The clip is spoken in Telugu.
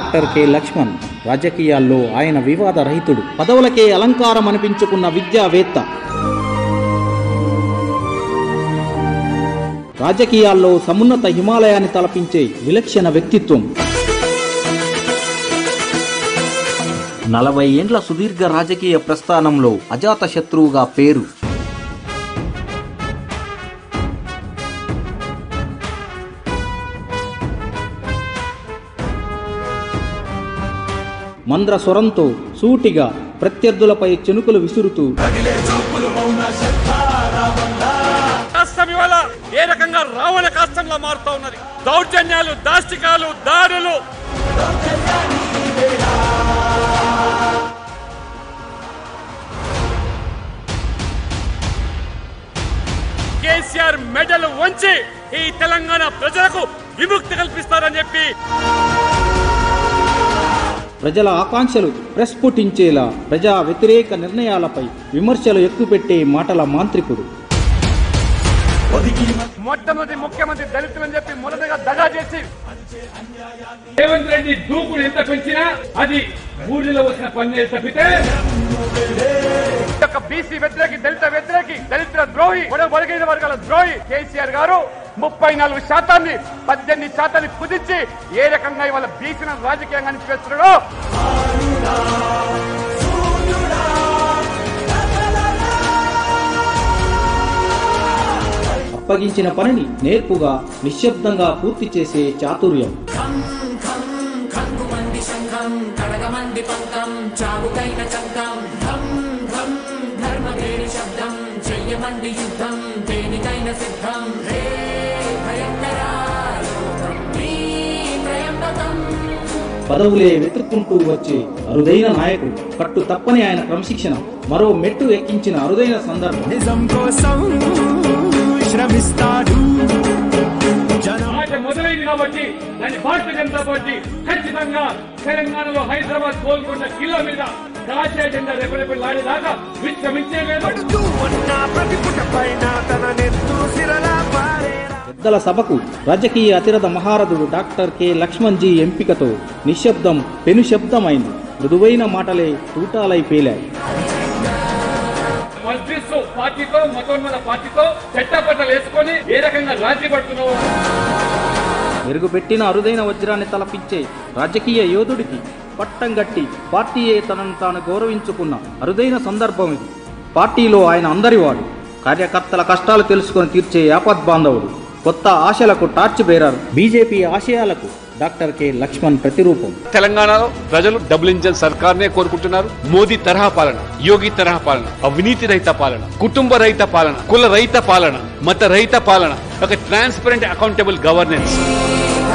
డాక్టర్ కె లక్ష్మణ్ రాజకీయాల్లో ఆయన వివాద రహితుడు పదవులకే అలంకారం అనిపించుకున్న విద్యావేత్త రాజకీయాల్లో సమున్నత హిమాలయాన్ని తలపించే విలక్షణ వ్యక్తిత్వం నలభై ఏండ్ల సుదీర్ఘ రాజకీయ ప్రస్థానంలో అజాత శత్రువుగా పేరు మంద్ర స్వరంతో సూటిగా ప్రత్యర్థులపై చెనుకులు విసురుతూ రాష్ట్రం ఇవాళ ఏ రకంగా రావణ కాష్టంగా మారుతా ఉన్నది దౌర్జన్యాలు దాష్టికాలు దాడులు కేసీఆర్ మెడలు వంచి ఈ తెలంగాణ ప్రజలకు విముక్తి కల్పిస్తారని చెప్పి ప్రజల ఆకాంక్షలు ప్రస్ఫుటించేలా ప్రజా వ్యతిరేక నిర్ణయాలపై విమర్శలు ఎక్కుపెట్టే మాటల మాంత్రికుడు మొట్టమొదటి ముఖ్యమంత్రి దళితులని చెప్పి మొదటగా దగా చేసి రేవంత్ రెడ్డి దూకుడు ఎంత పెంచినా అది ఊరిలో వచ్చిన పని తప్పితే ఒక బీసీ వ్యతిరేకి దళిత వ్యతిరేకి దళితుల ద్రోహి పొడవు బలగైన వర్గాల ద్రోహి కేసీఆర్ గారు ముప్పై నాలుగు శాతాన్ని పద్దెనిమిది శాతాన్ని కుదించి ఏ రకంగా ఇవాళ బీసీలను రాజకీయంగా అనిపిస్తున్నాడో అప్పగించిన పనిని నేర్పుగా నిశ్శబ్దంగా పూర్తి చేసే చాతుర్యం ఖంగుమంది శంఖం కడగమంది పంకం చావుకైన చంకం ధం ధం ధర్మవేణి శబ్దం చెయ్యమంది యుద్ధం దేనికైన సిద్ధం హే భయంకరా యోగం మీ త్రయంబకం పదవులే వెతుక్కుంటూ వచ్చే అరుదైన నాయకుడు కట్టు తప్పని ఆయన క్రమశిక్షణ మరో మెట్టు ఎక్కించిన అరుదైన సందర్భం నిజం కోసం శ్రమిస్తాడు జనం ఆట మొదలైంది కాబట్టి దాన్ని భారతీయ జనతా పార్టీ ఖచ్చితంగా తెలంగాణలో హైదరాబాద్ గోల్కొండ కిలో మీద కాశీ జెండా రెపరెపలాడేదాకా విశ్రమించే లేదు పడుతూ ఉన్న ప్రతి పుట పైన తన నెత్తు సిరలా పారేరా పెద్దల సభకు రాజకీయ అతిరథ మహారథుడు డాక్టర్ కె లక్ష్మణ్ జీ ఎంపికతో నిశ్శబ్దం పెను శబ్దమైంది మృదువైన మాటలే తూటాలై పేలాయి మంత్రిస్ పార్టీతో మతోన్మత పార్టీతో చెట్టపట్టలు వేసుకొని ఏ రకంగా రాజీ పడుతున్నావు మెరుగుపెట్టిన అరుదైన వజ్రాన్ని తలపించే రాజకీయ యోధుడికి పట్టం గట్టి పార్టీయే తనను తాను గౌరవించుకున్న అరుదైన సందర్భం ఇది పార్టీలో ఆయన అందరివాడు కార్యకర్తల కష్టాలు తెలుసుకొని తీర్చే యాపద్బాంధవుడు కొత్త ఆశలకు టార్చ్ బేరర్ బీజేపీ ఆశయాలకు డాక్టర్ కె లక్ష్మణ్ ప్రతిరూపం తెలంగాణలో ప్రజలు డబుల్ ఇంజన్ సర్కార్నే కోరుకుంటున్నారు మోదీ తరహా పాలన యోగి తరహా పాలన అవినీతి రహిత పాలన కుటుంబ రహిత పాలన కుల రహిత పాలన మత రహిత పాలన ఒక ట్రాన్స్పరెంట్ అకౌంటబుల్ గవర్నెన్స్